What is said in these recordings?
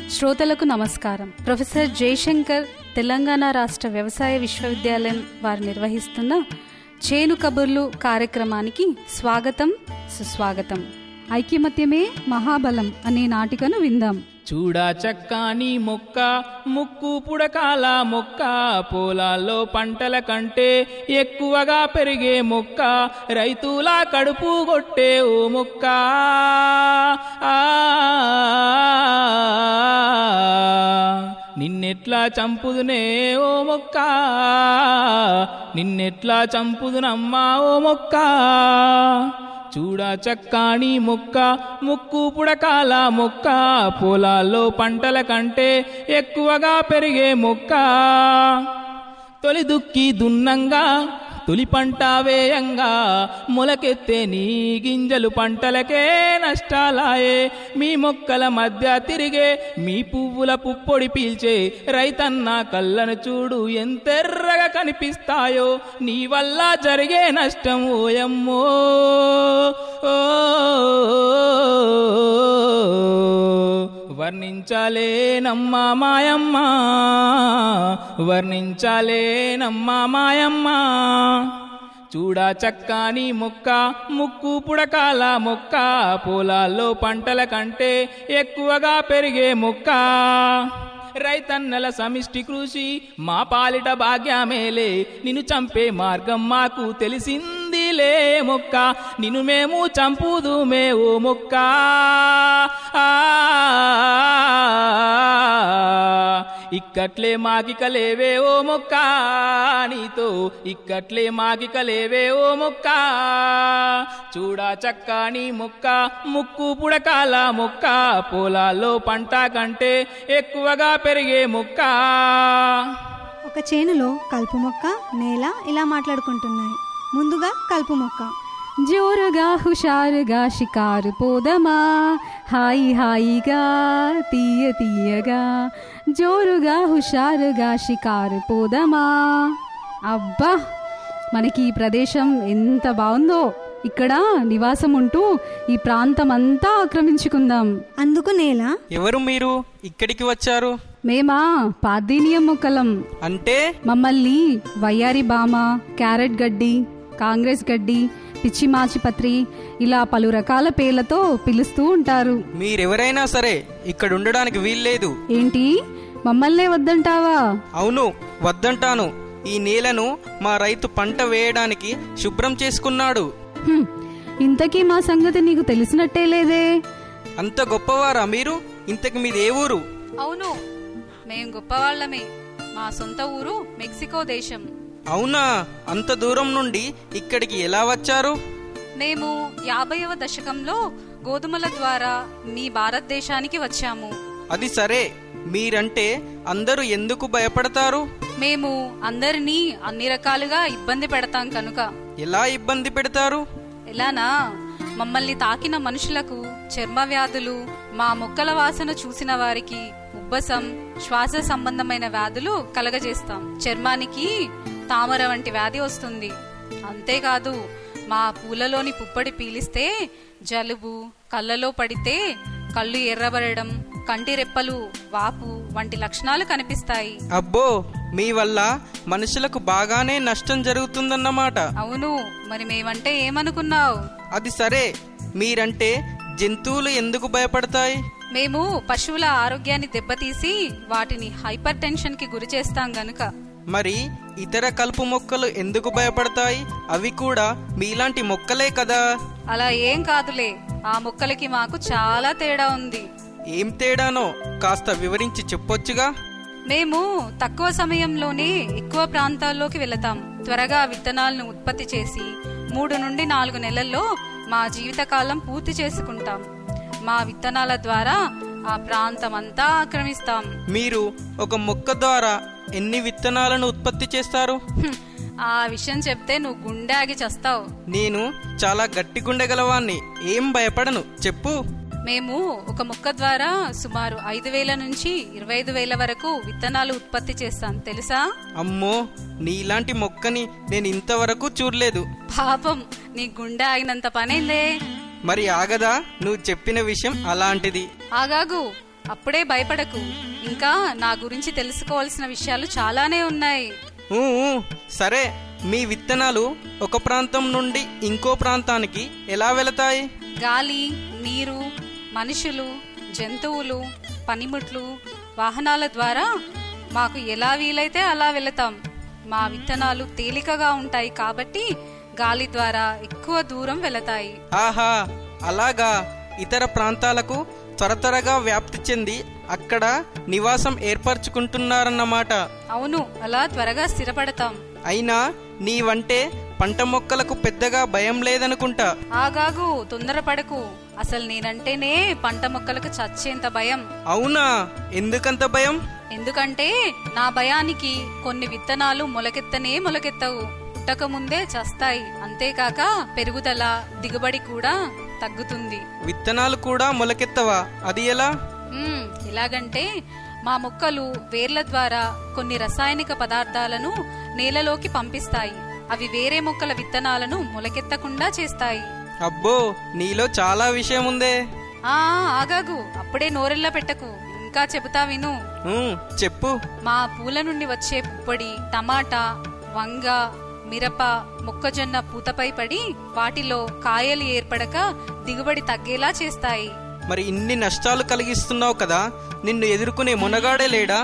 శ్రోతలకు నమస్కారం ప్రొఫెసర్ జయశంకర్ తెలంగాణ రాష్ట్ర వ్యవసాయ విశ్వవిద్యాలయం వారు నిర్వహిస్తున్న చేను కబుర్లు కార్యక్రమానికి స్వాగతం సుస్వాగతం ఐక్యమత్యమే మహాబలం అనే నాటికను విందాం చూడా చక్కాని మొక్క ముక్కు పుడకాల మొక్క పొలాల్లో పంటల కంటే ఎక్కువగా పెరిగే మొక్క రైతుల కడుపు కొట్టే ఓ మొక్క ఆ, నిన్నెట్లా చంపుదునే ఓ మొక్క నిన్నెట్లా చంపుదునమ్మా ఓ మొక్క చూడా చక్కాని మొక్క ముక్కు పుడకాల మొక్క పొలాల్లో పంటల కంటే ఎక్కువగా పెరిగే మొక్క తొలి దుక్కి దున్నంగా తొలి పంట వేయంగా మొలకెత్తే నీ గింజలు పంటలకే నష్టాలాయే మీ మొక్కల మధ్య తిరిగే మీ పువ్వుల పుప్పొడి పీల్చే రైతన్న కళ్ళను చూడు ఎంతెర్రగా కనిపిస్తాయో నీ వల్ల జరిగే నష్టం ఓయమ్మో ఓ వర్ణించాలే నమ్మా మాయమ్మ వర్ణించాలే నమ్మా మాయమ్మ చూడా చక్కాని మొక్క ముక్కు పుడకాల మొక్క పొలాల్లో పంటల కంటే ఎక్కువగా పెరిగే మొక్క రైతన్నల సమిష్టి కృషి మా పాలిట భాగ్యమేలే నిన్ను చంపే మార్గం మాకు తెలిసిందిలే మొక్క నిన్ను మేము చంపుదుమే ఓ మొక్క ఆ, ఇక్కట్లే మాకిక లేవే ఓ మొక్క నీతో ఇక్కట్లే మాకిక లేవే ఓ మొక్క చూడా చక్కాని మొక్క ముక్కు పుడకాల మొక్క పొలాల్లో పంట కంటే ఎక్కువగా పెరిగే మొక్క ఒక చేనులో కలుపు మొక్క నేల ఇలా మాట్లాడుకుంటున్నాయి ముందుగా కలుపు మొక్క జోరుగా హుషారుగా షికారు పోదమా హాయి హాయిగా తీయ తీయగా జోరుగా హుషారుగా షికారు పోదమా అబ్బా మనకి ఈ ప్రదేశం ఎంత బాగుందో ఇక్కడ నివాసం ఉంటూ ఈ ప్రాంతం అంతా ఆక్రమించుకుందాం అందుకు నేల ఎవరు మీరు ఇక్కడికి వచ్చారు మేమా పార్దీనియం మొక్కలం అంటే మమ్మల్ని వయ్యారి బామ క్యారెట్ గడ్డి కాంగ్రెస్ గడ్డి పిచ్చి మాచిపత్రి ఇలా పలు రకాల పేర్లతో పిలుస్తూ ఉంటారు మీరెవరైనా సరే ఇక్కడ ఉండడానికి వీల్లేదు ఏంటి మమ్మల్నే వద్దంటావా అవును వద్దంటాను ఈ నేలను మా రైతు పంట వేయడానికి శుభ్రం చేసుకున్నాడు హ్మ్, ఇంతకీ మా సంగతి నీకు తెలిసినట్టే లేదే అంత గొప్పవారా మీరు ఇంతకు మీది ఏ ఊరు అవును మేం గొప్పవాళ్లమే మా సొంత ఊరు మెక్సికో దేశం అవునా అంత దూరం నుండి ఇక్కడికి ఎలా వచ్చారు మేము యాభైవ దశకంలో గోధుమల ద్వారా మీ భారతదేశానికి వచ్చాము అది సరే మీరంటే అందరూ ఎందుకు భయపడతారు మేము అందరినీ అన్ని రకాలుగా ఇబ్బంది పెడతాం కనుక ఎలా ఇబ్బంది పెడతారు ఎలానా మమ్మల్ని తాకిన మనుషులకు చర్మ వ్యాధులు మా మొక్కల వాసన చూసిన వారికి ఉబ్బసం శ్వాస సంబంధమైన వ్యాధులు కలగజేస్తాం చర్మానికి తామర వంటి వ్యాధి వస్తుంది అంతేకాదు మా పూలలోని పుప్పడి పీలిస్తే జలుబు కళ్ళలో పడితే కళ్ళు ఎర్రబడడం కంటి రెప్పలు వాపు వంటి లక్షణాలు కనిపిస్తాయి అబ్బో మీ వల్ల మనుషులకు బాగానే నష్టం జరుగుతుందన్నమాట అవును మరి మేమంటే ఏమనుకున్నావు అది సరే మీరంటే జంతువులు ఎందుకు భయపడతాయి మేము పశువుల ఆరోగ్యాన్ని దెబ్బతీసి వాటిని హైపర్ టెన్షన్ కి గురి చేస్తాం గనుక మరి ఇతర కలుపు మొక్కలు ఎందుకు భయపడతాయి అవి కూడా మీలాంటి మొక్కలే కదా అలా ఏం కాదులే ఆ మొక్కలకి మాకు చాలా తేడా ఉంది ఏం తేడానో కాస్త వివరించి చెప్పొచ్చుగా మేము తక్కువ సమయంలోనే ఎక్కువ ప్రాంతాల్లోకి వెళతాం త్వరగా విత్తనాలను ఉత్పత్తి చేసి మూడు నుండి నాలుగు నెలల్లో మా జీవితకాలం పూర్తి చేసుకుంటాం మా విత్తనాల ద్వారా ఆ ప్రాంతం అంతా ఆక్రమిస్తాం మీరు ఒక మొక్క ద్వారా ఎన్ని విత్తనాలను ఉత్పత్తి చేస్తారు హ్మ్, ఆ విషయం చెప్తే నువ్వు గుండె ఆగి చస్తావు నేను చాలా గట్టి గుండెగలవాణ్ణి ఏం భయపడను చెప్పు మేము ఒక మొక్క ద్వారా సుమారు ఐదు వేల నుంచి ఇరవై ఐదు వేల వరకు విత్తనాలు ఉత్పత్తి చేస్తాం తెలుసా అమ్మో నీలాంటి మొక్కని నేను ఇంతవరకు చూడలేదు పాపం నీ గుండె ఆగినంత పనేలే మరి ఆగదా నువ్వు చెప్పిన విషయం అలాంటిది ఆగాగు అప్పుడే భయపడకు ఇంకా నా గురించి తెలుసుకోవాల్సిన విషయాలు చాలానే ఉన్నాయి ఊ, ఊ, సరే మీ విత్తనాలు ఒక ప్రాంతం నుండి ఇంకో ప్రాంతానికి ఎలా వెళతాయి గాలి నీరు మనుషులు జంతువులు పనిముట్లు వాహనాల ద్వారా మాకు ఎలా వీలైతే అలా వెళతాం మా విత్తనాలు తేలికగా ఉంటాయి కాబట్టి గాలి ద్వారా ఎక్కువ దూరం వెళతాయి ఆహా అలాగా ఇతర ప్రాంతాలకు త్వర త్వరగా వ్యాప్తి చెంది అక్కడ నివాసం ఏర్పరచుకుంటున్నారన్నమాట అవును అలా త్వరగా స్థిరపడతాం అయినా నీవంటే పంట మొక్కలకు పెద్దగా భయం లేదనుకుంటా ఆగాగు తొందరపడకు అసలు నేనంటేనే పంట మొక్కలకు చచ్చేంత భయం అవునా ఎందుకంత భయం ఎందుకంటే నా భయానికి కొన్ని విత్తనాలు మొలకెత్తనే మొలకెత్తవు పుట్టక ముందే చస్తాయి అంతేకాక పెరుగుదల దిగుబడి కూడా తగ్గుతుంది విత్తనాలు కూడా మొలకెత్తవా అది ఎలా మ్మ్, ఎలాగంటే మా మొక్కలు వేర్ల ద్వారా కొన్ని రసాయనిక పదార్థాలను నేలలోకి పంపిస్తాయి అవి వేరే మొక్కల విత్తనాలను మొలకెత్తకుండా చేస్తాయి అబ్బో నీలో చాలా విషయం ఉందే ఆ ఆగాగు అప్పుడే నోరెల్లా పెట్టకు ఇంకా చెబుతా విను ఊ, చెప్పు మా పూల నుండి వచ్చే పుప్పొడి టమాటా వంగ మిరప మొక్కజొన్న పూతపై పడి వాటిలో కాయలు ఏర్పడక దిగుబడి తగ్గేలా చేస్తాయి మరి ఇన్ని నష్టాలు కలిగిస్తున్నావు కదా నిన్ను ఎదుర్కొనే మునగాడే లేడా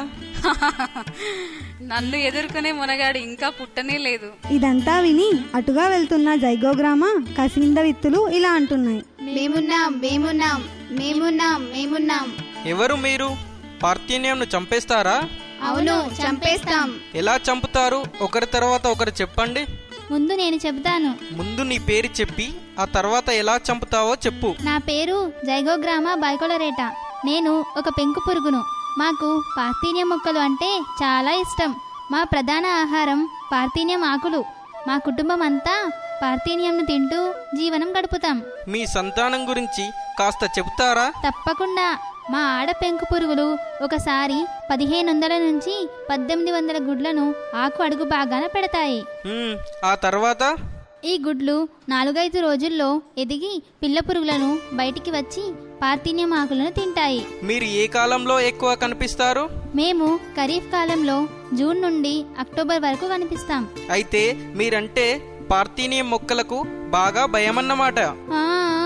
నన్ను ఎదుర్కొనే మునగాడు ఇంకా పుట్టనే లేదు ఇదంతా విని అటుగా వెళ్తున్న జైగోగ్రామ కసింద విత్తులు ఇలా అంటున్నాయి మేమున్నాం మేమున్నాం మేమున్నాం మేమున్నాం ఎవరు మీరు పార్థీనియంను చంపేస్తారా అవును చంపేస్తాం ఎలా చంపుతారు ఒకరి తర్వాత ఒకరు చెప్పండి ముందు నేను చెబుతాను ముందు నీ పేరు చెప్పి ఆ తర్వాత ఎలా చంపుతావో చెప్పు నా పేరు జైగోగ్రామ బైకోలరేట నేను ఒక పెంకు పురుగును మాకు పార్థీనియం మొక్కలు అంటే చాలా ఇష్టం మా ప్రధాన ఆహారం పార్థీనియం ఆకులు మా కుటుంబం అంతా పార్థీనియంను తింటూ జీవనం గడుపుతాం మీ సంతానం గురించి కాస్త చెప్తారా తప్పకుండా మా ఆడ పెంకు పురుగులు ఒకసారి పదిహేను వందల నుంచి పద్దెనిమిది వందల గుడ్లను ఆకు అడుగు బాగాన పెడతాయి హ్మ్, ఆ తర్వాత ఈ గుడ్లు నాలుగైదు రోజుల్లో ఎదిగి పిల్ల పురుగులను బయటికి వచ్చి పార్థీనియం ఆకులను తింటాయి మీరు ఏ కాలంలో ఎక్కువ కనిపిస్తారు మేము ఖరీఫ్ కాలంలో జూన్ నుండి అక్టోబర్ వరకు కనిపిస్తాం అయితే మీరంటే పార్థీనియం మొక్కలకు బాగా భయమన్నమాట ఆ,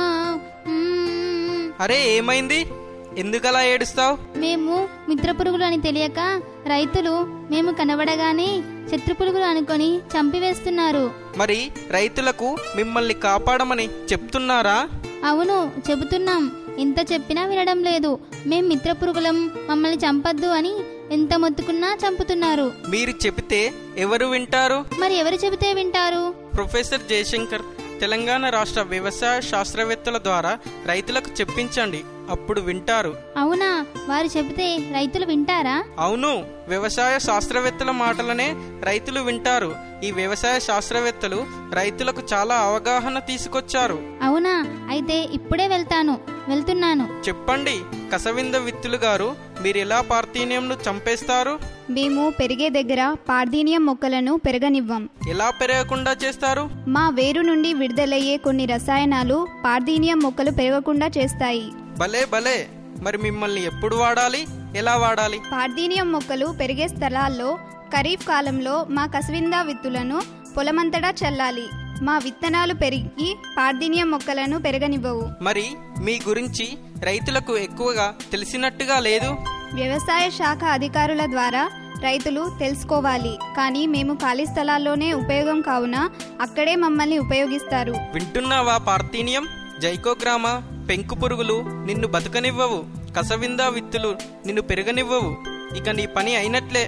మ్మ్. అరే ఏమైంది ఎందుకలా ఏడుస్తావు మేము మిత్ర పురుగులు అని తెలియక రైతులు మేము కనబడగానే శత్రు పురుగులు అనుకొని చంపివేస్తున్నారు మరి రైతులకు మిమ్మల్ని కాపాడమని చెప్తున్నారా అవును చెబుతున్నాం ఎంత చెప్పినా వినడం లేదు మేం మిత్ర పురుగులం మమ్మల్ని చంపద్దు అని ఎంత మొత్తుకున్నా చంపుతున్నారు మీరు చెబితే ఎవరు వింటారు మరి ఎవరు చెబితే వింటారు ప్రొఫెసర్ జయశంకర్ తెలంగాణ రాష్ట్ర వ్యవసాయ శాస్త్రవేత్తల ద్వారా రైతులకు చెప్పించండి అప్పుడు వింటారు అవునా వారు చెబితే రైతులు వింటారా అవును వ్యవసాయ శాస్త్రవేత్తల మాటలనే రైతులు వింటారు ఈ వ్యవసాయ శాస్త్రవేత్తలు రైతులకు చాలా అవగాహన తీసుకొచ్చారు అవునా అయితే ఇప్పుడే వెళ్తాను వెళ్తున్నాను చెప్పండి కసవింద విత్తులు గారు మీరు ఎలా పార్థీనియంను చంపేస్తారు మేము పెరిగే దగ్గర పార్థీనియం మొక్కలను పెరగనివ్వం ఎలా పెరగకుండా చేస్తారు మా వేరు నుండి విడుదలయ్యే కొన్ని రసాయనాలు పార్థీనియం మొక్కలు పెరగకుండా చేస్తాయి భలే భలే మరి మిమ్మల్ని ఎప్పుడు వాడాలి ఎలా వాడాలి పార్థీనియం మొక్కలు పెరిగే స్థలాల్లో ఖరీఫ్ కాలంలో మా కసవిందా విత్తులను పొలమంతటా చల్లాలి మా విత్తనాలు పెరిగి పార్థీనియం మొక్కలను పెరగనివ్వవు మరి మీ గురించి రైతులకు ఎక్కువగా తెలిసినట్టుగా లేదు వ్యవసాయ శాఖ అధికారుల ద్వారా రైతులు తెలుసుకోవాలి కానీ మేము ఖాళీ స్థలాల్లోనే ఉపయోగం కావున అక్కడే మమ్మల్ని ఉపయోగిస్తారు వింటున్నావా పార్థీనియం జైకోగ్రామ పెంకు పురుగులు నిన్ను బతకనివ్వవు కసవిందా విత్తులు నిన్ను పెరగనివ్వవు ఇక నీ పని అయినట్లే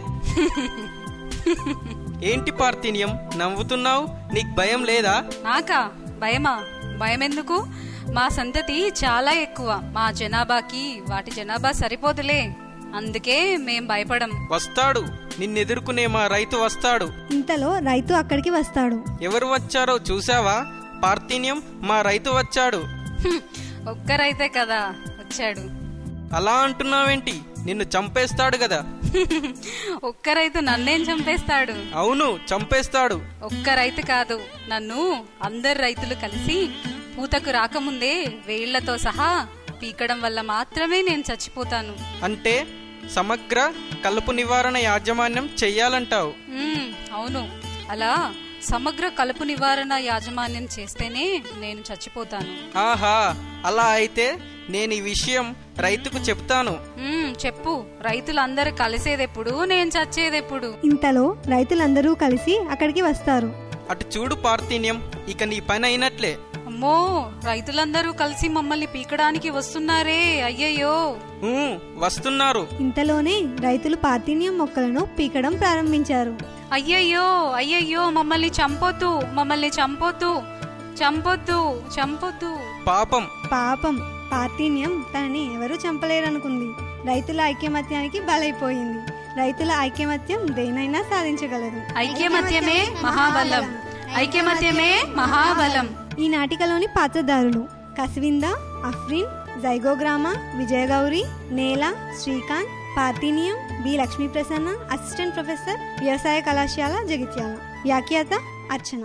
ఏంటి పార్థీనియం నవ్వుతున్నావు నీకు భయం లేదా నాకా భయమా భయం ఎందుకు మా సంతతి చాలా ఎక్కువ మా జనాభాకి వాటి జనాభా సరిపోదులే అందుకే మేం భయపడం వస్తాడు నిన్నెదుర్కొనే మా రైతు వస్తాడు ఇంతలో రైతు అక్కడికి వస్తాడు ఎవరు వచ్చారో చూసావా పార్థీనియం మా రైతు వచ్చాడు హ్మ్, ఒక్కరైతే కదా వచ్చాడు అలా అంటున్నావేంటి నిన్ను చంపేస్తాడు కదా ఒక్క రైతు నన్నేం చంపేస్తాడు అవును చంపేస్తాడు ఒక్క రైతు కాదు నన్ను అందరు రైతులు కలిసి పూతకు రాకముందే వేళ్లతో సహా పీకడం వల్ల మాత్రమే నేను చచ్చిపోతాను అంటే సమగ్ర కలుపు నివారణ యాజమాన్యం చెయ్యాలంటావు మ్మ్, అవును అలా సమగ్ర కలుపు నివారణ యాజమాన్యం చేస్తేనే నేను చచ్చిపోతాను ఆహా అలా అయితే నేను ఈ విషయం రైతుకు చెప్తాను మ్మ్, చెప్పు రైతులందరూ కలిసేదెప్పుడు నేను చచ్చేదెప్పుడు ఇంతలో రైతులందరూ కలిసి అక్కడికి వస్తారు అటు చూడు పార్థిన్యం ఇక నీ పని అయినట్లే అమ్మో రైతులందరూ కలిసి మమ్మల్ని పీకడానికి వస్తున్నారే అయ్యయ్యో ఊ, వస్తున్నారు ఇంతలోనే రైతులు పార్థీనియం మొక్కలను పీకడం ప్రారంభించారు అయ్యయ్యో అయ్యయ్యో మమ్మల్ని చంపొద్దు మమ్మల్ని చంపొద్దు చంపొద్దు చంపొద్దు పాపం పాపం పార్థీనియం తనని ఎవరూ చంపలేరనుకుంది రైతుల ఐక్యమత్యానికి బలైపోయింది రైతుల ఐక్యమత్యం దేనైనా సాధించగలదు ఐక్యమత్యమే మహాబలం ఐక్యమత్యమే మహాబలం ఈ నాటికలోని పాత్రధారులు కస్వింద అఫ్రిన్ జైగోగ్రామ విజయగౌరి నేల Srikanth parthenium B Lakshmi Prasanna assistant professor వ్యవసాయ కళాశాల జగిత్యాల వ్యాఖ్యాత అర్చన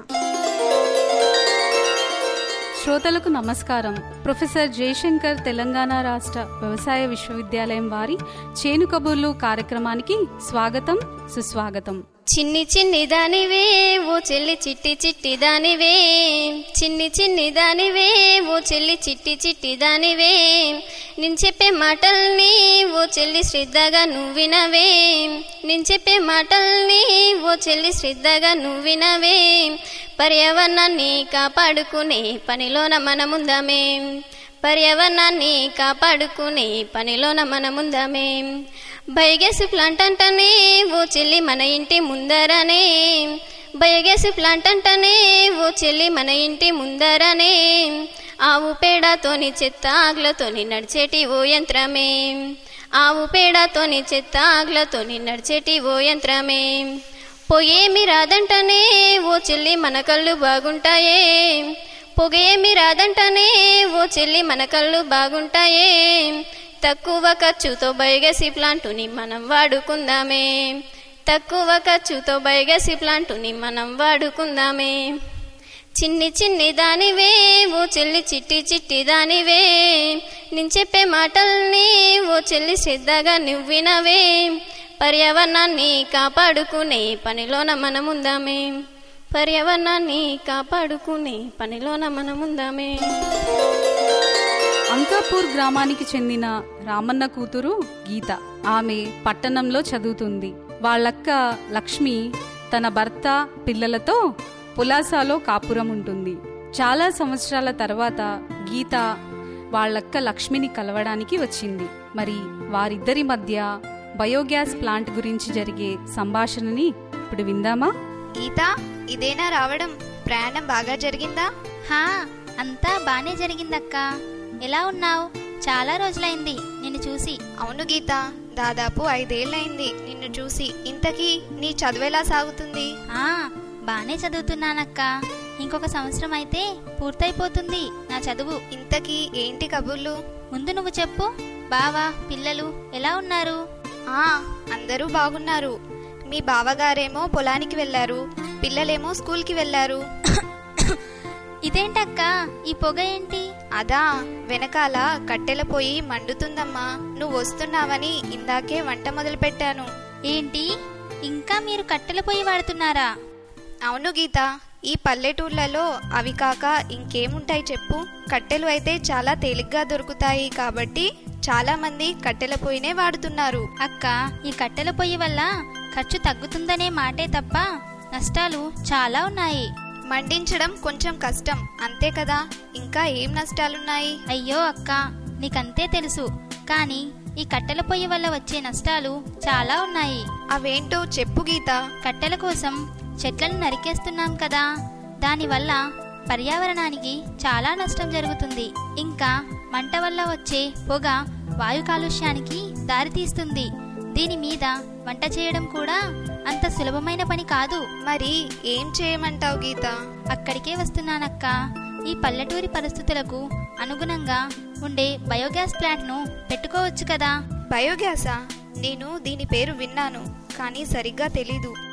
శ్రోతలకు నమస్కారం ప్రొఫెసర్ జయశంకర్ తెలంగాణ రాష్ట్ర వ్యవసాయ విశ్వవిద్యాలయం వారి చేను కబుర్లు కార్యక్రమానికి స్వాగతం సుస్వాగతం చిన్ని చిన్ని దానివే ఓ చెల్లి చిట్టి చిట్టి దానివే చిన్ని చిన్ని దానివే ఓ చెల్లి చిట్టి చిట్టి దానివే నేను చెప్పే మాటల్ని ఓ చెల్లి శ్రద్ధగా నువ్వినవే నేను చెప్పే మాటల్ని ఓ చెల్లి శ్రద్ధగా నువ్వినవే పర్యావరణాన్ని కాపాడుకునే పనిలోన మనముందామే పర్యావరణాన్ని కాపాడుకునే పనిలోన మనముందామే బయోగ్యాస్ ప్లాంట్ అంటనే ఓ చెల్లి మన ఇంటి ముందరనే బయోగ్యాస్ ప్లాంట్ అంటనే ఓ చెల్లి మన ఇంటి ముందరనే ఆవు పేడతోని చెత్త ఆగ్లతోని నడిచేటి ఓ యంత్రమే ఆవు పేడతోని చెత్త ఆగ్లతోని నడిచేటి ఓ యంత్రమే పొగేమి రాదంటనే ఓ చెల్లి మన కళ్ళు బాగుంటాయే పొగేమి రాదంటనే ఓ చెల్లి మన కళ్ళు బాగుంటాయే తక్కువ ఖర్చుతో బయోగసి ప్లాంటుని మనం వాడుకుందామే తక్కువ ఖర్చుతో బయోగసి ప్లాంటుని మనం వాడుకుందామే చిన్ని చిన్ని దానివే ఓ చెల్లి చిట్టి చిట్టి దానివే నేను చెప్పే మాటల్ని ఓ చెల్లి శ్రద్ధగా నువ్వినవే పర్యావరణాన్ని కాపాడుకునే పనిలోన మనముందామే పర్యావరణాన్ని కాపాడుకునే పనిలోన మనముందామే అంకాపూర్ గ్రామానికి చెందిన రామన్న కూతురు గీత ఆమె పట్టణంలో చదువుతుంది వాళ్ళక్క లక్ష్మి తన భర్త పిల్లలతో పులాసాలో కాపురం ఉంటుంది చాలా సంవత్సరాల తర్వాత గీత వాళ్ళక్క లక్ష్మిని కలవడానికి వచ్చింది మరి వారిద్దరి మధ్య బయోగ్యాస్ ప్లాంట్ గురించి జరిగే సంభాషణని ఇప్పుడు విందామా గీత ఇదేనా రావడం ప్రయాణం బాగా జరిగిందా హా అంతా బానే జరిగిందక్క ఎలా ఉన్నావు చాలా రోజులైంది నిన్ను చూసి అవును గీత దాదాపు ఐదేళ్లైంది నిన్ను చూసి ఇంతకీ నీ చదువెలా సాగుతుంది ఆ బానే చదువుతున్నానక్క ఇంకొక సంవత్సరం అయితే పూర్తయిపోతుంది నా చదువు ఇంతకీ ఏంటి కబుర్లు ముందు నువ్వు చెప్పు బావా పిల్లలు ఎలా ఉన్నారు ఆ అందరూ బాగున్నారు మీ బావగారేమో పొలానికి వెళ్ళారు పిల్లలేమో స్కూల్కి వెళ్ళారు ఇదేంటక్క ఈ పొగ ఏంటి అదా వెనకాల కట్టెల పొయ్యి మండుతుందమ్మా నువ్వు వస్తున్నావని ఇందాకే వంట మొదలు పెట్టాను ఏంటి ఇంకా మీరు కట్టెల పొయ్యి వాడుతున్నారా అవును గీత ఈ పల్లెటూర్లలో అవి కాక ఇంకేముంటాయి చెప్పు కట్టెలు అయితే చాలా తేలిగ్గా దొరుకుతాయి కాబట్టి చాలా మంది కట్టెల పొయ్యినే వాడుతున్నారు అక్క ఈ కట్టెల పొయ్యి వల్ల ఖర్చు తగ్గుతుందనే మాటే తప్ప నష్టాలు చాలా ఉన్నాయి మండించడం కొంచెం కష్టం అంతే కదా ఇంకా ఏం నష్టాలున్నాయి అయ్యో అక్క నీకంతే తెలుసు కానీ ఈ కట్టెల పొయ్యి వల్ల వచ్చే నష్టాలు చాలా ఉన్నాయి అవేంటో చెప్పు గీత కట్టెల కోసం చెట్లను నరికేస్తున్నాం కదా దానివల్ల పర్యావరణానికి చాలా నష్టం జరుగుతుంది ఇంకా మంట వల్ల వచ్చే పొగ వాయు కాలుష్యానికి దారితీస్తుంది దీని మీద వంట చేయడం కూడా అంత సులభమైన పని కాదు మరి ఏం చేయమంటావు గీత అక్కడికే వస్తున్నానక్క ఈ పల్లెటూరి పరిస్థితులకు అనుగుణంగా ఉండే బయోగ్యాస్ ప్లాంట్ను పెట్టుకోవచ్చు కదా బయోగ్యాసా నేను దీని పేరు విన్నాను కానీ సరిగ్గా తెలీదు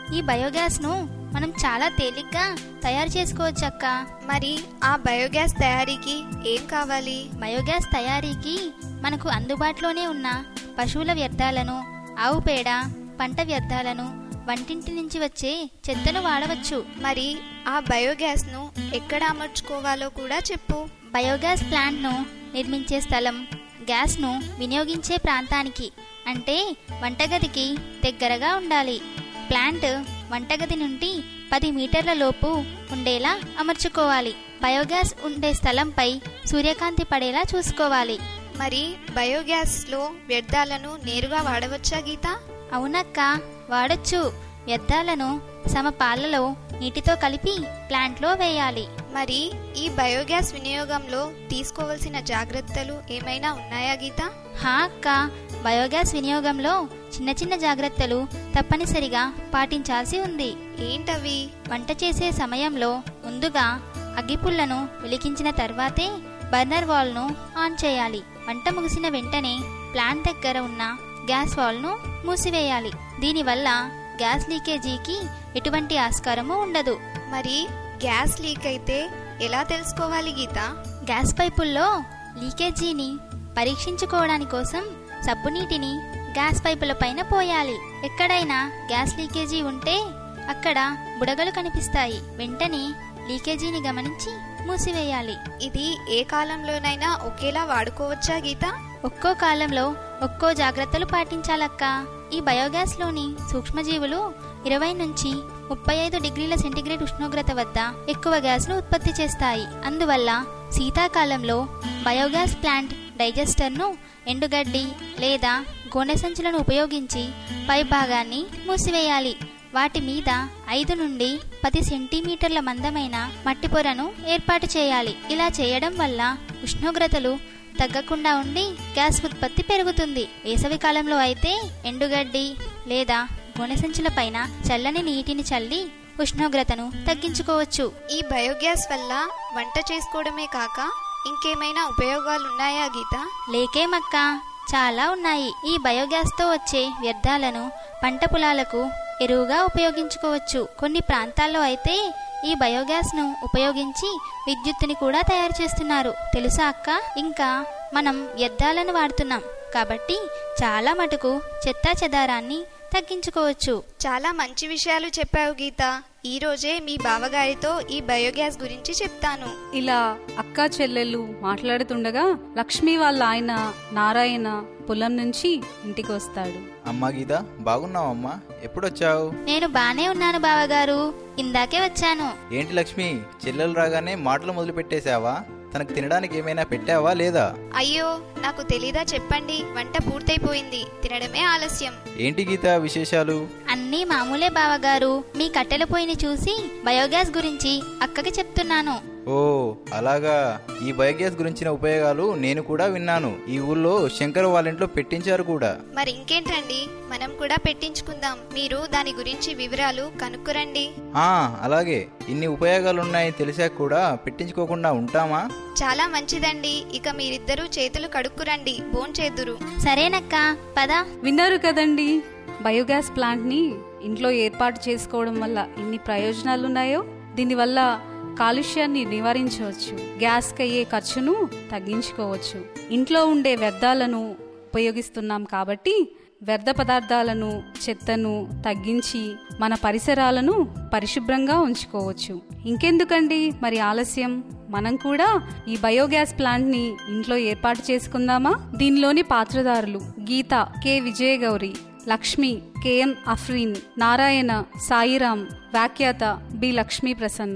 ఈ బయోగ్యాస్ను మనం చాలా తేలిగ్గా తయారు చేసుకోవచ్చు అక్క మరి ఆ బయోగ్యాస్ తయారీకి ఏం కావాలి బయోగ్యాస్ తయారీకి మనకు అందుబాటులోనే ఉన్న పశువుల వ్యర్థాలను ఆవు పేడ పంట వ్యర్థాలను వంటింటి నుంచి వచ్చే చెత్తను వాడవచ్చు మరి ఆ బయోగ్యాస్ ను ఎక్కడ అమర్చుకోవాలో కూడా చెప్పు బయోగ్యాస్ ప్లాంట్ను నిర్మించే స్థలం గ్యాస్ను వినియోగించే ప్రాంతానికి అంటే వంటగదికి దగ్గరగా ఉండాలి ప్లాంట్ వంటగది నుండి పది మీటర్ల లోపు ఉండేలా అమర్చుకోవాలి బయోగ్యాస్ ఉండే స్థలంపై సూర్యకాంతి పడేలా చూసుకోవాలి మరి బయోగ్యాస్ లో వ్యర్థాలను నేరుగా వాడవచ్చా గీత అవునక్క వాడొచ్చు వ్యర్థాలను సమపాలలో నీటితో కలిపి ప్లాంట్లో వేయాలి మరి ఈ బయోగ్యాస్ వినియోగంలో తీసుకోవలసిన జాగ్రత్తలు ఏమైనా ఉన్నాయా గీత హా అక్క బయోగ్యాస్ వినియోగంలో చిన్న చిన్న జాగ్రత్తలు తప్పనిసరిగా పాటించాల్సి ఉంది ఏంటవి వంట చేసే సమయంలో ముందుగా అగ్గిపుల్లను వెలిగించిన తర్వాతే బర్నర్ వాల్ను ఆన్ చేయాలి వంట ముగిసిన వెంటనే ప్లాంట్ దగ్గర ఉన్న గ్యాస్ వాల్ను మూసివేయాలి దీనివల్ల గ్యాస్ లీకేజీకి ఎటువంటి ఆస్కారము ఉండదు మరి గ్యాస్ లీక్ అయితే ఎలా తెలుసుకోవాలి గీత గ్యాస్ పైపుల్లో లీకేజీని పరీక్షించుకోవడాని కోసం సబ్బునీటిని గ్యాస్ పైపుల పైన పోయాలి ఎక్కడైనా గ్యాస్ లీకేజీ ఉంటే అక్కడ బుడగలు కనిపిస్తాయి వెంటనే లీకేజీని గమనించి మూసివేయాలి ఇది ఏ కాలంలోనైనా ఒకేలా వాడుకోవచ్చా గీత ఒక్కో కాలంలో ఒక్కో జాగ్రత్తలు పాటించాలక్క ఈ బయోగ్యాస్లోని సూక్ష్మజీవులు ఇరవై నుంచి ముప్పై ఐదు డిగ్రీల సెంటీగ్రేడ్ ఉష్ణోగ్రత వద్ద ఎక్కువ గ్యాస్ను ఉత్పత్తి చేస్తాయి అందువల్ల శీతాకాలంలో బయోగ్యాస్ ప్లాంట్ డైజెస్టర్ను ఎండుగడ్డి లేదా గోనె సంచులను ఉపయోగించి పై భాగాన్ని మూసివేయాలి వాటి మీద ఐదు నుండి పది సెంటీమీటర్ల మందమైన మట్టి పొరను ఏర్పాటు చేయాలి ఇలా చేయడం వల్ల ఉష్ణోగ్రతలు తగ్గకుండా ఉండి గ్యాస్ ఉత్పత్తి పెరుగుతుంది వేసవి కాలంలో అయితే ఎండుగడ్డి లేదా గోనె సంచుల పైన చల్లని నీటిని చల్లి ఉష్ణోగ్రతను తగ్గించుకోవచ్చు ఈ బయోగ్యాస్ వల్ల వంట చేసుకోవడమే కాక ఇంకేమైనా ఉపయోగాలు ఉన్నాయా గీత లేకేమక్క చాలా ఉన్నాయి ఈ బయోగ్యాస్ తో వచ్చే వ్యర్థాలను పంట పొలాలకు ఎరువుగా ఉపయోగించుకోవచ్చు కొన్ని ప్రాంతాల్లో అయితే ఈ బయోగ్యాస్ ను ఉపయోగించి విద్యుత్తుని కూడా తయారు చేస్తున్నారు తెలుసా అక్క ఇంకా మనం వ్యర్థాలను వాడుతున్నాం కాబట్టి చాలా మటుకు చెత్తా చెదారాన్ని తగ్గించుకోవచ్చు చాలా మంచి విషయాలు చెప్పావు గీత ఈ రోజే మీ బావగారితో ఈ బయోగ్యాస్ గురించి చెప్తాను ఇలా అక్కా చెల్లెళ్ళు మాట్లాడుతుండగా లక్ష్మి వాళ్ళ ఆయన నారాయణ పొలం నుంచి ఇంటికి వస్తాడు అమ్మా గీత బాగున్నావమ్మా ఎప్పుడొచ్చావు నేను బానే ఉన్నాను బావగారు ఇందాకే వచ్చాను ఏంటి లక్ష్మి చెల్లెలు రాగానే మాటలు మొదలు పెట్టేశావా తనకు తినడానికి ఏమైనా పెట్టావా లేదా అయ్యో నాకు తెలీదా చెప్పండి వంట పూర్తయిపోయింది తినడమే ఆలస్యం ఏంటి గీత విశేషాలు అన్నీ మామూలే బావగారు మీ కట్టెల పొయ్యిని చూసి బయోగ్యాస్ గురించి అక్కకి చెప్తున్నాను ఓ అలాగా ఈ బయోగ్యాస్ గురించిన ఉపయోగాలు నేను కూడా విన్నాను ఈ ఊళ్ళో శంకర్ వాళ్ళ ఇంట్లో పెట్టించారు కూడా మరి ఇంకేంటండి మనం కూడా పెట్టించుకుందాం మీరు దాని గురించి వివరాలు కనుక్కురండి ఆ అలాగే ఇన్ని ఉపయోగాలున్నాయని తెలిసాక కూడా పెట్టించుకోకుండా ఉంటామా చాలా మంచిదండి ఇక మీరిద్దరూ చేతులు కడుక్కురండి భోంచేద్దురు సరేనక్క పద విన్నారు కదండి బయోగ్యాస్ ప్లాంట్ని ఇంట్లో ఏర్పాటు చేసుకోవడం వల్ల ఎన్ని ప్రయోజనాలున్నాయో దీనివల్ల కాలుష్యాన్ని నివారించవచ్చు గ్యాస్కి అయ్యే ఖర్చును తగ్గించుకోవచ్చు ఇంట్లో ఉండే వ్యర్థాలను ఉపయోగిస్తున్నాం కాబట్టి వ్యర్థ పదార్థాలను చెత్తను తగ్గించి మన పరిసరాలను పరిశుభ్రంగా ఉంచుకోవచ్చు ఇంకెందుకండి మరి ఆలస్యం మనం కూడా ఈ బయోగ్యాస్ ప్లాంట్ ని ఇంట్లో ఏర్పాటు చేసుకుందామా దీనిలోని పాత్రదారులు గీత కె విజయ గౌరి లక్ష్మి కెఎం అఫ్రీన్ నారాయణ సాయిరాం వ్యాఖ్యాత బి లక్ష్మీ ప్రసన్న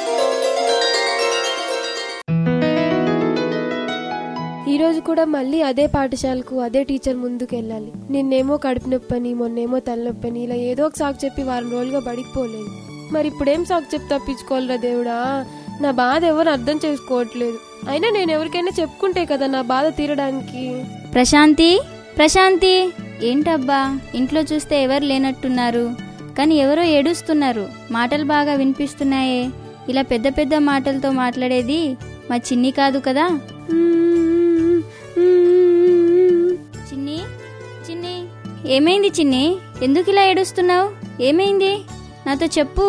ఈ రోజు కూడా మళ్ళీ అదే పాఠశాలకు అదే టీచర్ ముందుకు వెళ్ళాలి నిన్నేమో కడుపు నొప్పని మొన్నేమో తలనొప్పని ఇలా ఏదో ఒక సాకు చెప్పి వారం రోజులుగా బడికి పోలేదు మరి ఇప్పుడేం సాకు చెప్పి తప్పించుకోవాలిరా దేవుడా నా బాధ ఎవరు అర్థం చేసుకోవట్లేదు అయినా నేను ఎవరికైనా చెప్పుకుంటే కదా నా బాధ తీరడానికి ప్రశాంతి ప్రశాంతి ఏంటబ్బా ఇంట్లో చూస్తే ఎవరు లేనట్టున్నారు కానీ ఎవరో ఏడుస్తున్నారు మాటలు బాగా వినిపిస్తున్నాయే ఇలా పెద్ద పెద్ద మాటలతో మాట్లాడేది మా చిన్ని కాదు కదా చిన్ని చిన్ని ఏమైంది చిన్ని ఎందుకు ఇలా ఏడుస్తున్నావు ఏమైంది నాతో చెప్పు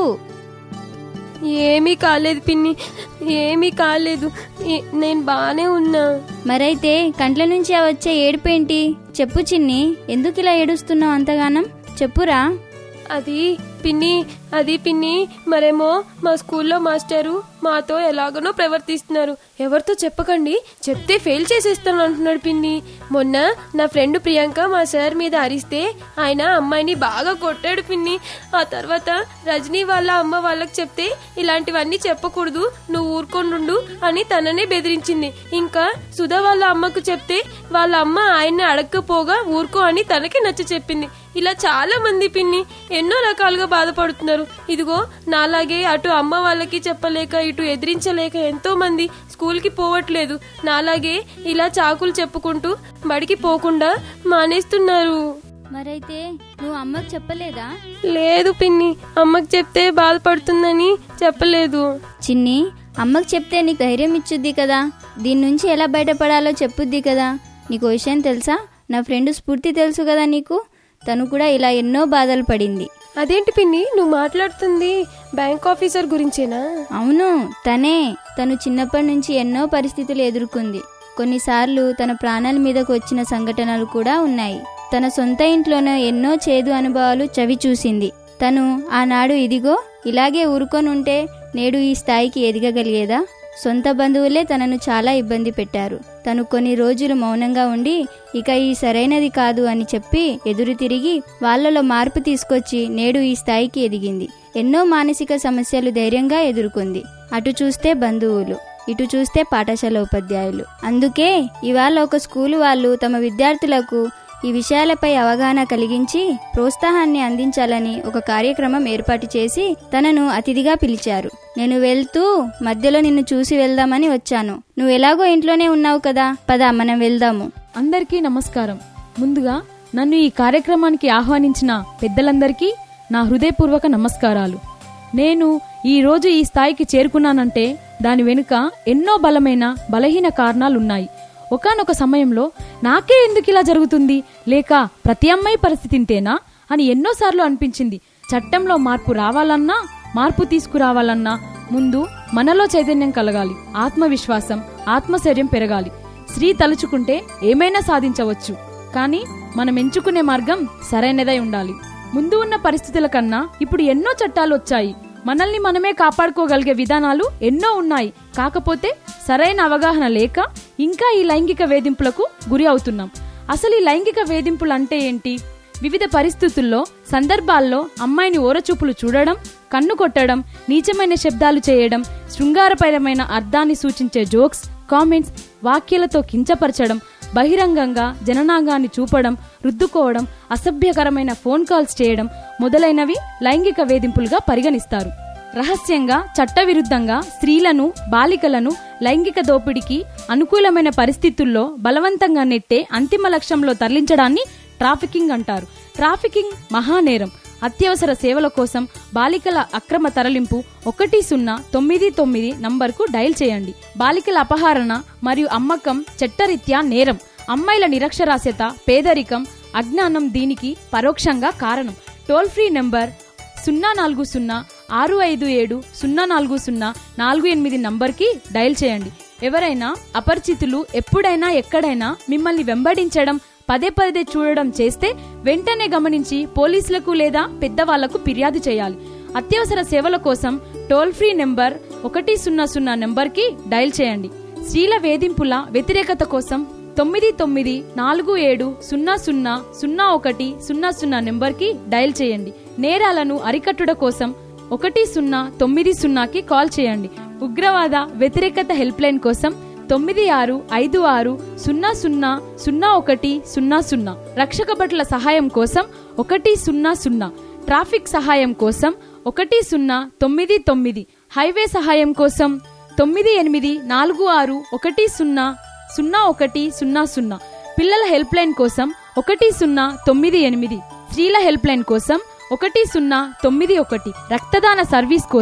ఏమీ కాలేదు పిన్ని ఏమీ కాలేదు ఏ- నేను బాగానే ఉన్నా మరైతే కంట్ల నుంచి ఆ వచ్చే ఏడుపేంటి చెప్పు చిన్ని ఎందుకు ఇలా ఏడుస్తున్నావు అంతగానం చెప్పురా అది పిన్ని అది పిన్ని మరేమో మా స్కూల్లో మాస్టరు మాతో ఎలాగనో ప్రవర్తిస్తున్నారు ఎవరితో చెప్పకండి చెప్తే ఫెయిల్ చేసేస్తాను అంటున్నాడు పిన్ని మొన్న నా ఫ్రెండ్ ప్రియాంక మా సార్ మీద అరిస్తే ఆయన అమ్మాయిని బాగా కొట్టాడు పిన్ని ఆ తర్వాత రజనీ వాళ్ళ అమ్మ వాళ్ళకి చెప్తే ఇలాంటివన్నీ చెప్పకూడదు నువ్వు ఊరుకొండు అని తననే బెదిరించింది ఇంకా సుధా వాళ్ళ అమ్మకు చెప్తే వాళ్ళ అమ్మ ఆయన్ని అడగకపోగా ఊరుకో అని తనకి నచ్చ చెప్పింది ఇలా చాలా మంది పిన్ని ఎన్నో రకాలుగా బాధపడుతున్నారు ఇదిగో నాలాగే అటు అమ్మ వాళ్ళకి చెప్పలేక ఇటు ఎదిరించలేక ఎంతో మంది స్కూల్కి పోవట్లేదు నాలాగే ఇలా చాకులు చెప్పుకుంటూ బడికి పోకుండా మానేస్తున్నారు మరైతే నువ్వు అమ్మకు చెప్పలేదా లేదు పిన్ని అమ్మకి చెప్తే బాధపడుతుందని చెప్పలేదు చిన్ని అమ్మకు చెప్తే నీకు ధైర్యం ఇచ్చుద్ది కదా దీని నుంచి ఎలా బయటపడాలో చెప్పుద్ది కదా నీకు ఓ విషయం తెలుసా నా ఫ్రెండ్ స్ఫూర్తి తెలుసు కదా నీకు తను కూడా ఇలా ఎన్నో బాధలు పడింది అదేంటి పిన్ని నువ్వు మాట్లాడుతుంది బ్యాంక్ ఆఫీసర్ గురించేనా అవును తనే తను చిన్నప్పటి నుంచి ఎన్నో పరిస్థితులు ఎదుర్కొంది కొన్నిసార్లు తన ప్రాణాల మీదకు వచ్చిన సంఘటనలు కూడా ఉన్నాయి తన సొంత ఇంట్లోనే ఎన్నో చేదు అనుభవాలు చవి చూసింది తను ఆనాడు ఇదిగో ఇలాగే ఊరుకొని ఉంటే నేడు ఈ స్థాయికి ఎదగగలిగేదా సొంత బంధువులే తనను చాలా ఇబ్బంది పెట్టారు తను కొన్ని రోజులు మౌనంగా ఉండి ఇక ఈ సరైనది కాదు అని చెప్పి ఎదురు తిరిగి వాళ్ళలో మార్పు తీసుకొచ్చి నేడు ఈ స్థాయికి ఎదిగింది ఎన్నో మానసిక సమస్యలు ధైర్యంగా ఎదుర్కొంది అటు చూస్తే బంధువులు ఇటు చూస్తే పాఠశాల ఉపాధ్యాయులు అందుకే ఇవాళ ఒక స్కూలు వాళ్ళు తమ విద్యార్థులకు ఈ విషయాలపై అవగాహన కలిగించి ప్రోత్సాహాన్ని అందించాలని ఒక కార్యక్రమం ఏర్పాటు చేసి తనను అతిథిగా పిలిచారు నేను వెళ్తూ మధ్యలో నిన్ను చూసి వెళ్దామని వచ్చాను నువ్వు ఎలాగో ఇంట్లోనే ఉన్నావు కదా పద మనం వెళ్దాము అందరికీ నమస్కారం ముందుగా నన్ను ఈ కార్యక్రమానికి ఆహ్వానించిన పెద్దలందరికీ నా హృదయపూర్వక నమస్కారాలు నేను ఈ రోజు ఈ స్థాయికి చేరుకున్నానంటే దాని వెనుక ఎన్నో బలమైన బలహీన కారణాలున్నాయి ఒకానొక సమయంలో నాకే ఎందుకు ఇలా జరుగుతుంది లేక ప్రతి అమ్మాయి పరిస్థితి ఇంతేనా అని ఎన్నోసార్లు అనిపించింది చట్టంలో మార్పు రావాలన్నా మార్పు తీసుకురావాలన్నా ముందు మనలో చైతన్యం కలగాలి ఆత్మవిశ్వాసం ఆత్మశైర్యం పెరగాలి స్త్రీ తలుచుకుంటే ఏమైనా సాధించవచ్చు కానీ మనం ఎంచుకునే మార్గం సరైనదై ఉండాలి ముందు ఉన్న పరిస్థితుల కన్నా ఇప్పుడు ఎన్నో చట్టాలు వచ్చాయి మనల్ని మనమే కాపాడుకోగలిగే విధానాలు ఎన్నో ఉన్నాయి కాకపోతే సరైన అవగాహన లేక ఇంకా ఈ లైంగిక వేధింపులకు గురి అవుతున్నాం అసలు ఈ లైంగిక వేధింపులు అంటే ఏంటి వివిధ పరిస్థితుల్లో సందర్భాల్లో అమ్మాయిని ఓరచూపులు చూడడం కన్ను కొట్టడం నీచమైన శబ్దాలు చేయడం శృంగారపరమైన అర్థాన్ని సూచించే జోక్స్ కామెంట్స్ వాక్యాలతో కించపరచడం బహిరంగంగా జననాంగాన్ని చూపడం రుద్దుకోవడం అసభ్యకరమైన ఫోన్ కాల్స్ చేయడం మొదలైనవి లైంగిక వేధింపులుగా పరిగణిస్తారు రహస్యంగా చట్టవిరుద్ధంగా స్త్రీలను బాలికలను లైంగిక దోపిడీకి అనుకూలమైన పరిస్థితుల్లో బలవంతంగా నెట్టే అంతిమ లక్ష్యంలో తరలించడాన్ని ట్రాఫికింగ్ అంటారు ట్రాఫికింగ్ మహానేరం అత్యవసర సేవల కోసం బాలికల అక్రమ తరలింపు ఒకటి సున్నా తొమ్మిది తొమ్మిది నంబర్కు డయల్ చేయండి బాలికల అపహరణ మరియు అమ్మకం చట్టరీత్యా నేరం అమ్మాయిల నిరక్షరాస్యత పేదరికం అజ్ఞానం దీనికి పరోక్షంగా కారణం టోల్ ఫ్రీ నెంబర్ సున్నా నాలుగు సున్నా ఆరు ఐదు ఏడు సున్నా నాలుగు సున్నా నాలుగు ఎనిమిది నంబర్కి డయల్ చేయండి ఎవరైనా అపరిచితులు ఎప్పుడైనా ఎక్కడైనా మిమ్మల్ని వెంబడించడం పదే పదే చూడడం చేస్తే వెంటనే గమనించి పోలీసులకు లేదా పెద్దవాళ్లకు ఫిర్యాదు చేయాలి అత్యవసర సేవల కోసం టోల్ ఫ్రీ నెంబర్ ఒకటి సున్నా సున్నా నెంబర్కి డయల్ చేయండి స్త్రీల వేధింపుల వ్యతిరేకత కోసం తొమ్మిది తొమ్మిది నాలుగు ఏడు సున్నా సున్నా సున్నా ఒకటి సున్నా సున్నా నెంబర్కి డయల్ చేయండి నేరాలను అరికట్టుట కోసం ఒకటి సున్నా తొమ్మిది సున్నాకి కాల్ చేయండి ఉగ్రవాద వ్యతిరేకత హెల్ప్ లైన్ కోసం తొమ్మిది ఆరు ఐదు ఆరు సున్నా సున్నా సున్నా ఒకటి సున్నా సున్నా రక్షక భటుల సహాయం కోసం ఒకటి సున్నా సున్నా ట్రాఫిక్ సహాయం కోసం ఒకటి సున్నా తొమ్మిది తొమ్మిది హైవే సహాయం కోసం తొమ్మిది ఎనిమిది నాలుగు ఆరు ఒకటి సున్నా సున్నా ఒకటి సున్నా సున్నా పిల్లల హెల్ప్ లైన్ కోసం ఒకటి సున్నా తొమ్మిది ఎనిమిది స్త్రీల హెల్ప్ లైన్ కోసం ఒకటి సున్నా తొమ్మిది ఒకటి రక్తదాన సర్వీస్ కోసం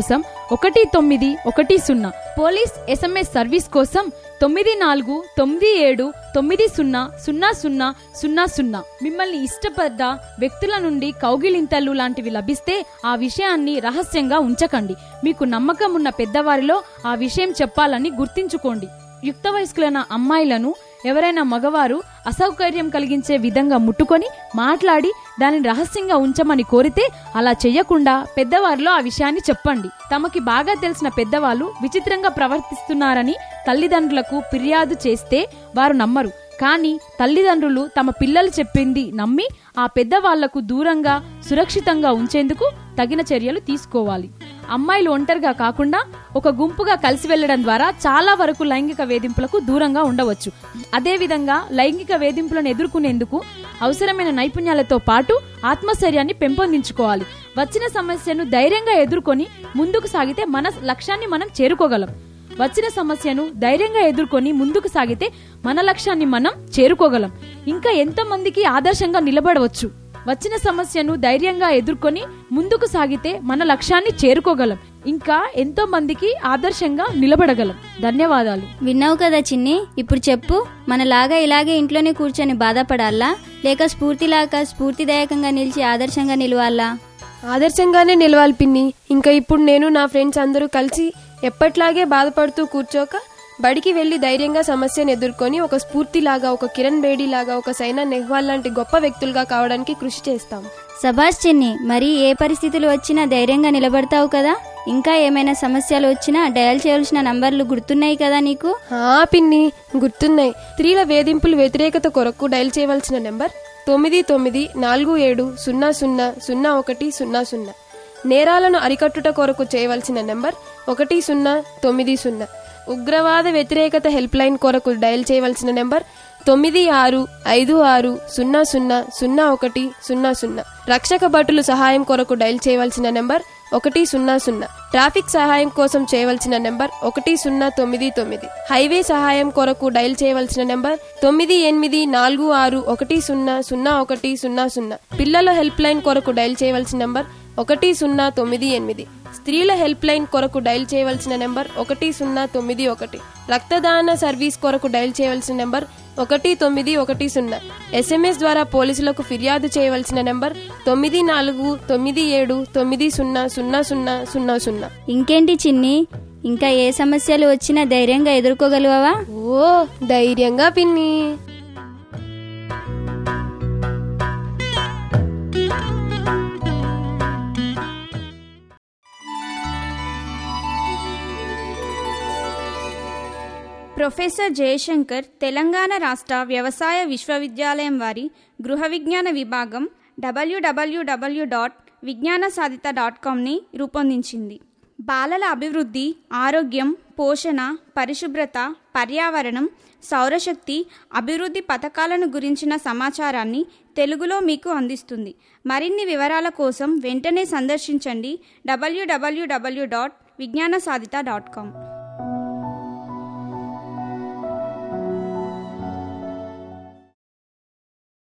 ఒకటి తొమ్మిది ఒకటి సున్నా పోలీస్ ఎస్ఎంఎస్ సర్వీస్ కోసం తొమ్మిది నాలుగు తొమ్మిది ఏడు తొమ్మిది సున్నా సున్నా సున్నా సున్నా సున్నా మిమ్మల్ని ఇష్టపడ్డ వ్యక్తుల నుండి కౌగిలింతలు లాంటివి లభిస్తే ఆ విషయాన్ని రహస్యంగా ఉంచకండి మీకు నమ్మకం ఉన్న పెద్దవారిలో ఆ విషయం చెప్పాలని గుర్తించుకోండి యుక్త వయస్కులైన అమ్మాయిలను ఎవరైనా మగవారు అసౌకర్యం కలిగించే విధంగా ముట్టుకొని మాట్లాడి దానిని రహస్యంగా ఉంచమని కోరితే అలా చెయ్యకుండా పెద్దవారిలో ఆ విషయాన్ని చెప్పండి తమకి బాగా తెలిసిన పెద్దవాళ్ళు విచిత్రంగా ప్రవర్తిస్తున్నారని తల్లిదండ్రులకు ఫిర్యాదు చేస్తే వారు నమ్మరు కానీ తల్లిదండ్రులు తమ పిల్లలు చెప్పింది నమ్మి ఆ పెద్దవాళ్లకు దూరంగా సురక్షితంగా ఉంచేందుకు తగిన చర్యలు తీసుకోవాలి అమ్మాయిలు ఒంటరిగా కాకుండా ఒక గుంపుగా కలిసి వెళ్లడం ద్వారా చాలా వరకు లైంగిక వేధింపులకు దూరంగా ఉండవచ్చు అదేవిధంగా లైంగిక వేధింపులను ఎదుర్కొనేందుకు అవసరమైన నైపుణ్యాలతో పాటు ఆత్మశైర్యాన్ని పెంపొందించుకోవాలి వచ్చిన సమస్యను ధైర్యంగా ఎదుర్కొని ముందుకు సాగితే మన లక్ష్యాన్ని మనం చేరుకోగలం వచ్చిన సమస్యను ధైర్యంగా ఎదుర్కొని ముందుకు సాగితే మన లక్ష్యాన్ని మనం చేరుకోగలం ఇంకా ఎంతో మందికి ఆదర్శంగా నిలబడవచ్చు వచ్చిన సమస్యను ధైర్యంగా ఎదుర్కొని ముందుకు సాగితే మన లక్ష్యాన్ని చేరుకోగలం ఇంకా ఎంతో మందికి ఆదర్శంగా నిలబడగలం ధన్యవాదాలు విన్నావు కదా చిన్ని ఇప్పుడు చెప్పు మనలాగా ఇలాగే ఇంట్లోనే కూర్చొని బాధపడాలా లేక స్ఫూర్తిలాగా స్ఫూర్తిదాయకంగా నిలిచి ఆదర్శంగా నిలవాలా ఆదర్శంగానే నిలవాలి పిన్ని ఇంకా ఇప్పుడు నేను నా ఫ్రెండ్స్ అందరూ కలిసి ఎప్పట్లాగే బాధపడుతూ కూర్చోక బడికి వెళ్లి ధైర్యంగా సమస్యను ఎదుర్కొని ఒక స్ఫూర్తిలాగా ఒక కిరణ్ బేడీ లాగా ఒక సైనా నెహ్వాల్ లాంటి గొప్ప వ్యక్తులుగా కావడానికి కృషి చేస్తాం సభాష్ చిన్ని మరి ఏ పరిస్థితులు వచ్చినా ధైర్యంగా నిలబడతావు కదా ఇంకా ఏమైనా సమస్యలు వచ్చినా డయల్ చేయాల్సిన నంబర్లు గుర్తున్నాయి కదా నీకు ఆ పిన్ని గుర్తున్నాయి స్త్రీల వేధింపులు వ్యతిరేకత కొరకు డయల్ చేయవలసిన నెంబర్ తొమ్మిది తొమ్మిది నాలుగు ఏడు సున్నా సున్నా సున్నా ఒకటి సున్నా సున్నా నేరాలను అరికట్టుట కొరకు చేయవలసిన నెంబర్ ఒకటి సున్నా తొమ్మిది సున్నా ఉగ్రవాద వ్యతిరేకత హెల్ప్ లైన్ కొరకు డయల్ చేయవలసిన నెంబర్ తొమ్మిది ఆరు ఐదు ఆరు సున్నా సున్నా సున్నా ఒకటి సున్నా సున్నా రక్షక భటులు సహాయం కొరకు డయల్ చేయవలసిన నెంబర్ ఒకటి సున్నా సున్నా ట్రాఫిక్ సహాయం కోసం చేయవలసిన నెంబర్ ఒకటి సున్నా తొమ్మిది తొమ్మిది హైవే సహాయం కొరకు డయల్ చేయవలసిన నెంబర్ తొమ్మిది ఎనిమిది నాలుగు ఆరు ఒకటి సున్నా సున్నా ఒకటి సున్నా సున్నా పిల్లల హెల్ప్ లైన్ కొరకు డయల్ చేయవలసిన నెంబర్ ఒకటి సున్నా తొమ్మిది ఎనిమిది స్త్రీల హెల్ప్ లైన్ కొరకు డయల్ చేయవలసిన నెంబర్ ఒకటి సున్నా తొమ్మిది ఒకటి రక్తదాన సర్వీస్ కొరకు డయల్ చేయవలసిన నెంబర్ ఒకటి తొమ్మిది ఒకటి సున్నా ఎస్ఎంఎస్ ద్వారా పోలీసులకు ఫిర్యాదు చేయవలసిన నెంబర్ తొమ్మిది నాలుగు తొమ్మిది ఏడు తొమ్మిది సున్నా సున్నా సున్నా సున్నా సున్నా ఇంకేంటి చిన్ని ఇంకా ఏ సమస్యలు వచ్చినా ధైర్యంగా ఎదుర్కోగలవా ఓ ధైర్యంగా పిన్ని ప్రొఫెసర్ జయశంకర్ తెలంగాణ రాష్ట్ర వ్యవసాయ విశ్వవిద్యాలయం వారి గృహ విజ్ఞాన విభాగం డబ్ల్యూడబ్ల్యూడబ్ల్యూ డాట్ విజ్ఞాన సాధిత డాట్ కామ్ని రూపొందించింది బాలల అభివృద్ధి ఆరోగ్యం పోషణ పరిశుభ్రత పర్యావరణం సౌరశక్తి అభివృద్ధి పథకాలను గురించిన సమాచారాన్ని తెలుగులో మీకు అందిస్తుంది మరిన్ని వివరాల కోసం వెంటనే సందర్శించండి డబ్ల్యూడబ్ల్యూడబ్ల్యూ డాట్ విజ్ఞాన సాధిత డాట్ కామ్